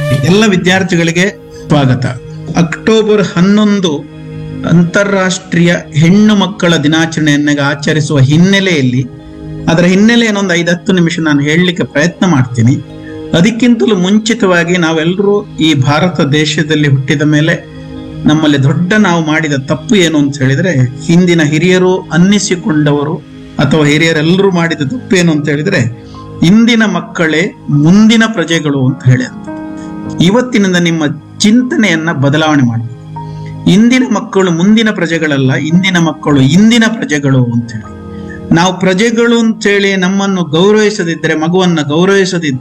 ಎಲ್ಲ ವಿದ್ಯಾರ್ಥಿಗಳಿಗೆ ಸ್ವಾಗತ ಅಕ್ಟೋಬರ್ ಹನ್ನೊಂದು ಅಂತಾರಾಷ್ಟ್ರೀಯ ಹೆಣ್ಣು ಮಕ್ಕಳ ದಿನಾಚರಣೆಯನ್ನ ಆಚರಿಸುವ ಹಿನ್ನೆಲೆಯಲ್ಲಿ ಅದರ ಹಿನ್ನೆಲೆಯನ್ನು ಒಂದು ಐದು ಹತ್ತು ನಿಮಿಷ ನಾನು ಹೇಳಲಿಕ್ಕೆ ಪ್ರಯತ್ನ ಮಾಡ್ತೀನಿ ಅದಕ್ಕಿಂತಲೂ ಮುಂಚಿತವಾಗಿ ನಾವೆಲ್ಲರೂ ಈ ಭಾರತ ದೇಶದಲ್ಲಿ ಹುಟ್ಟಿದ ಮೇಲೆ ನಮ್ಮಲ್ಲಿ ದೊಡ್ಡ ನಾವು ಮಾಡಿದ ತಪ್ಪು ಏನು ಅಂತ ಹೇಳಿದ್ರೆ ಹಿಂದಿನ ಹಿರಿಯರು ಅನ್ನಿಸಿಕೊಂಡವರು ಅಥವಾ ಹಿರಿಯರೆಲ್ಲರೂ ಮಾಡಿದ ತಪ್ಪು ಏನು ಅಂತ ಹೇಳಿದ್ರೆ ಇಂದಿನ ಮಕ್ಕಳೇ ಮುಂದಿನ ಪ್ರಜೆಗಳು ಅಂತ ಹೇಳಿ ಅಂತ ಇವತ್ತಿನಿಂದ ನಿಮ್ಮ ಚಿಂತನೆಯನ್ನ ಬದಲಾವಣೆ ಮಾಡಿ ಇಂದಿನ ಮಕ್ಕಳು ಮುಂದಿನ ಪ್ರಜೆಗಳಲ್ಲ ಇಂದಿನ ಮಕ್ಕಳು ಇಂದಿನ ಪ್ರಜೆಗಳು ಅಂತ ಹೇಳಿ ನಾವು ಪ್ರಜೆಗಳು ಅಂತೇಳಿ ನಮ್ಮನ್ನು ಗೌರವಿಸದಿದ್ರೆ ಮಗುವನ್ನ ಗೌರವಿಸದಿದ್ರೆ